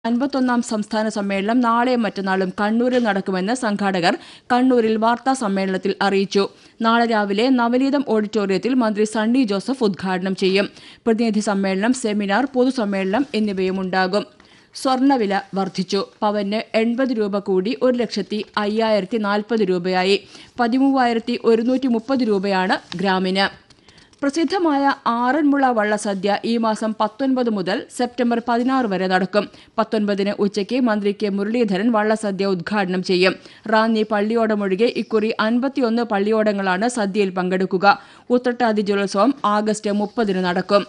അൻപത്തൊന്നാം സംസ്ഥാന സമ്മേളനം നാളെയും മറ്റന്നാളും കണ്ണൂരിൽ നടക്കുമെന്ന് സംഘാടകർ കണ്ണൂരിൽ വാർത്താ സമ്മേളനത്തിൽ അറിയിച്ചു നാളെ രാവിലെ നവനീതം ഓഡിറ്റോറിയത്തിൽ മന്ത്രി സണ്ണി ജോസഫ് ഉദ്ഘാടനം ചെയ്യും പ്രതിനിധി സമ്മേളനം സെമിനാർ പൊതുസമ്മേളനം എന്നിവയുമുണ്ടാകും സ്വർണ്ണവില വർദ്ധിച്ചു പവന് എൺപത് രൂപ കൂടി ഒരു ലക്ഷത്തി അയ്യായിരത്തി നാൽപ്പത് രൂപയായി പതിമൂവായിരത്തി ഒരുന്നൂറ്റി മുപ്പത് രൂപയാണ് ഗ്രാമിന് പ്രസിദ്ധമായ ആറന്മുള വള്ളസദ്യ ഈ മാസം പത്തൊൻപത് മുതൽ സെപ്റ്റംബർ പതിനാറ് വരെ നടക്കും പത്തൊൻപതിന് ഉച്ചയ്ക്ക് മന്ത്രി കെ മുരളീധരൻ വള്ളസദ്യ ഉദ്ഘാടനം ചെയ്യും റാന്നി പള്ളിയോടമൊഴികെ ഇക്കുറി അൻപത്തിയൊന്ന് പള്ളിയോടങ്ങളാണ് സദ്യയിൽ പങ്കെടുക്കുക ഉത്രട്ടാതി ജലോത്സവം ആഗസ്റ്റ് മുപ്പതിന് നടക്കും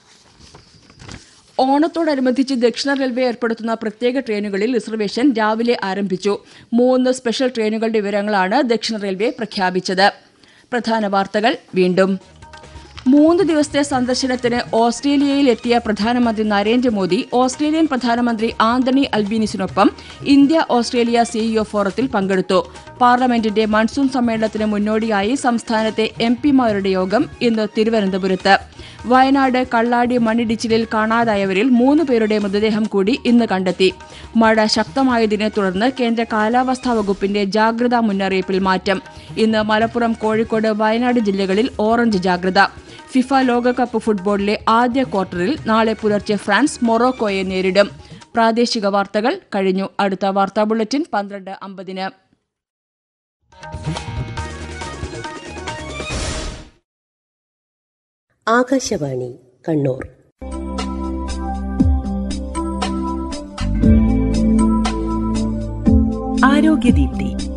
ഓണത്തോടനുബന്ധിച്ച് ദക്ഷിണ റെയിൽവേ ഏർപ്പെടുത്തുന്ന പ്രത്യേക ട്രെയിനുകളിൽ റിസർവേഷൻ രാവിലെ ആരംഭിച്ചു മൂന്ന് സ്പെഷ്യൽ ട്രെയിനുകളുടെ വിവരങ്ങളാണ് ദക്ഷിണ റെയിൽവേ പ്രഖ്യാപിച്ചത് പ്രധാന വാർത്തകൾ വീണ്ടും മൂന്ന് ദിവസത്തെ സന്ദർശനത്തിന് ഓസ്ട്രേലിയയിൽ എത്തിയ പ്രധാനമന്ത്രി നരേന്ദ്രമോദി ഓസ്ട്രേലിയൻ പ്രധാനമന്ത്രി ആന്റണി അൽബീനിസിനൊപ്പം ഇന്ത്യ ഓസ്ട്രേലിയ സിഇഒ ഫോറത്തിൽ പങ്കെടുത്തു പാർലമെന്റിന്റെ മൺസൂൺ സമ്മേളനത്തിന് മുന്നോടിയായി സംസ്ഥാനത്തെ എം പിമാരുടെ യോഗം ഇന്ന് തിരുവനന്തപുരത്ത് വയനാട് കള്ളാടി മണ്ണിടിച്ചിലിൽ കാണാതായവരിൽ മൂന്ന് പേരുടെ മൃതദേഹം കൂടി ഇന്ന് കണ്ടെത്തി മഴ ശക്തമായതിനെ തുടർന്ന് കേന്ദ്ര കാലാവസ്ഥാ വകുപ്പിന്റെ ജാഗ്രതാ മുന്നറിയിപ്പിൽ മാറ്റം ഇന്ന് മലപ്പുറം കോഴിക്കോട് വയനാട് ജില്ലകളിൽ ഓറഞ്ച് ജാഗ്രത ഫിഫ ലോകകപ്പ് ഫുട്ബോളിലെ ആദ്യ ക്വാർട്ടറിൽ നാളെ പുലർച്ചെ ഫ്രാൻസ് മൊറോക്കോയെ നേരിടും പ്രാദേശിക വാർത്തകൾ കഴിഞ്ഞു അടുത്ത വാർത്താ ബുള്ളറ്റിൻ പന്ത്രണ്ട് അമ്പതിന് ആകാശവാണി കണ്ണൂർ ആരോഗ്യദീപ്തി